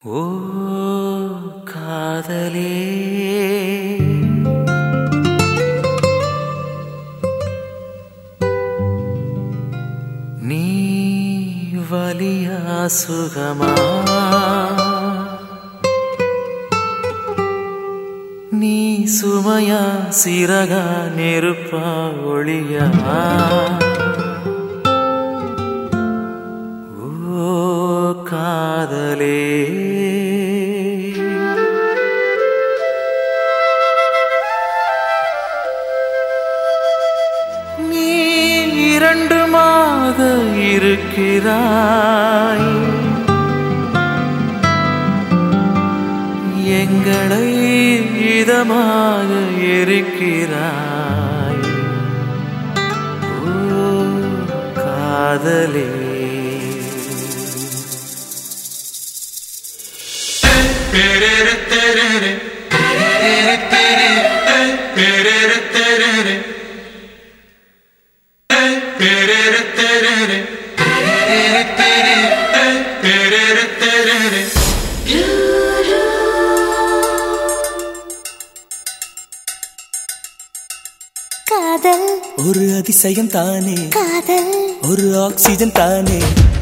ஓ காதலே நீ வலியா சுகமா நீ சுமையா சிறகா நெருப்பா ஒளியா ஓ காதலே நீ இரண்டுமாக இருக்கிறாய் எங்களை இதமாக இருக்கிறாய் ஓ காதலே காதல் ஒரு அதிசயம் தானே காதல் ஒரு ஆக்சிஜன் தானே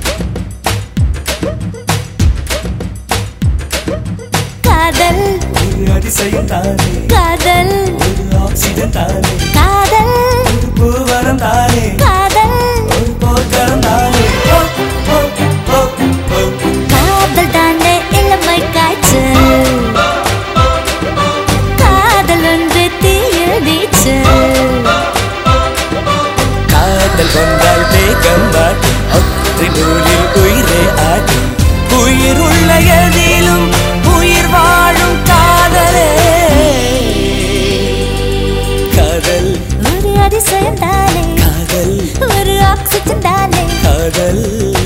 காதல் ஒரு அதிசயம் தானே காதல் ஒரு ஆக்சிஜன் தானே காதல் ஒரு பூவரம் தானே காதல் ஒரு போக்கரம் தானே ஓ, ஓ, ஓ, ஓ. காதல் தானே இளமை காய்ச்சல் காதல் ஒன்று தீயில் நீச்சல் காதல் வந்தால் வேகம் வாட்டும் ஒற்றை நூலில் உயிரே ஆடும் உயிர் உள்ள எதிலும் உயிர் வாழும் காதலே காதல் ஒரு அதிசயம் தானே காதல் ஒரு ஆக்சிஜன் தானே காதல்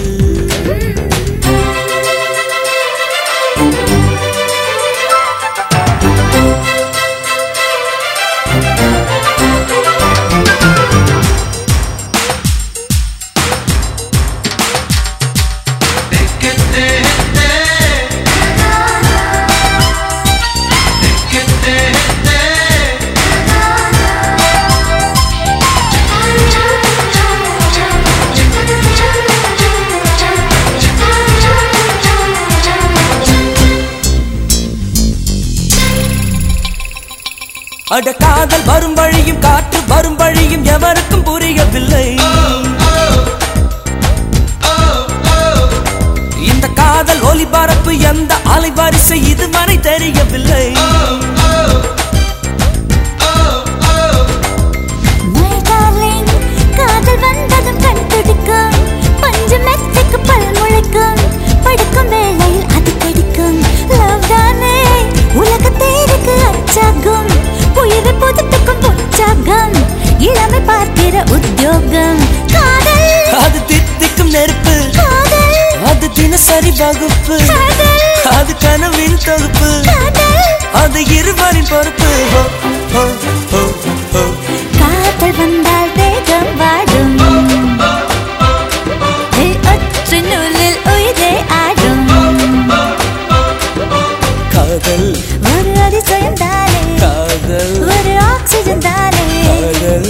அட காதல் வரும் வழியும் காற்று வரும் வழியும் எவருக்கும் புரியவில்லை இந்த காதல் ஒலிபரப்பு எந்த அலைவரிசை இதுவரை தெரியவில்லை My darling, காதல் வந்ததும் கண் துடிக்கும் பஞ்சு மெத்தைக்கு பல் முளைக்கும் படுக்கும் வேளையில் அது பிடிக்கும் லவ் தானே உலக தேருக்கு அச்சாகும் உயிரை புதுப்பிக்கும் உற்சாகம் இளமை பார்க்கிற உத்தியோகம் காதல் அது தித்திக்கும் நெருப்பு காதல் அது தினசரி வகுப்பு காதல் அது கனவின் தொகுப்பு காதல் அது இருவரின் பொறுப்பு ஹோ, ஹோ, ஹோ, ஹோ. காதல் வந்தால் வேகம் வாடும் ஏய், ஒற்றை நூலில் உயிரே ஆடும் காதல் ஒரு அதிசயம் தானே காதல் ஒரு ஆக்சிஜன் தானே காதல்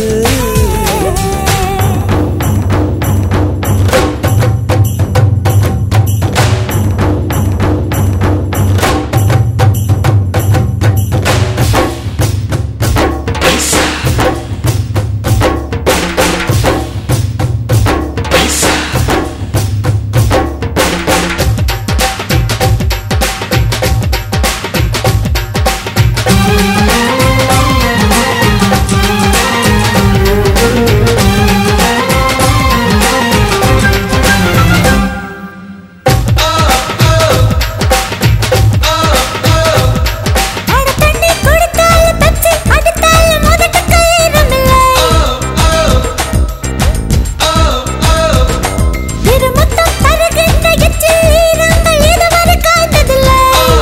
அட தண்ணி கொடுத்தாலும் பச்சை அடித்தாலும் முதட்டு கயிறுமில்லை திருமுத்தம் தருகின்ற எச்சில் ஈரங்கள் இதுவரை காய்ந்ததில்லை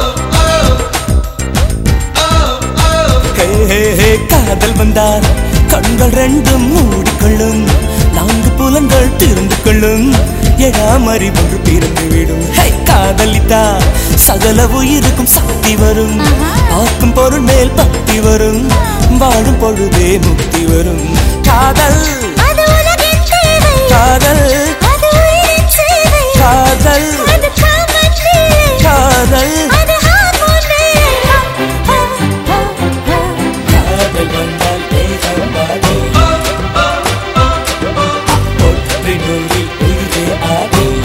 ஹே, ஹே, ஹே, காதல் வந்தால் கண்கள் ரெண்டும் மூடிக்கொள்ளும் நான்கு புலன்கள் திறந்து கொள்ளும் எடாமறி ஒன்று பிறந்து விடும் ஹே, காதலித்தா சகல உயிருக்கும் சக்தி வரும் பார்க்கும் பொருள் மேல் பக்தி வரும் வாழும் பொழுதே முக்தி வரும் காதல் அது உலகின் தேவை காதல் அது உயிரின் சேவை காதல் அது காமன் லீலை காதல் அது ஹார்மோன் வேலை ஹா, ஹா, ஹா, ஹா. காதல் வந்தால் தேகம் வாடும் ஒற்றை நூலில் உயிரே ஆடும்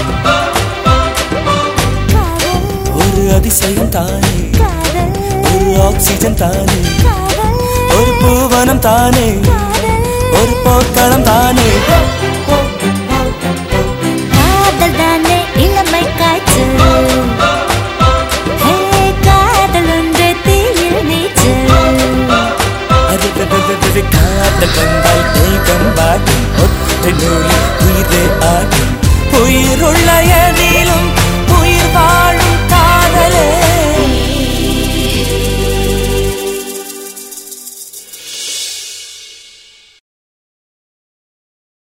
காதல் ஒரு அதிசயம் தானே காதல் ஒரு ஆக்சிஜன் தானே காதல் ஒரு பூவனம் தானே காதல் ஒரு போர்க்களம் தானே காதல் தானே இளமை காய்ச்சல்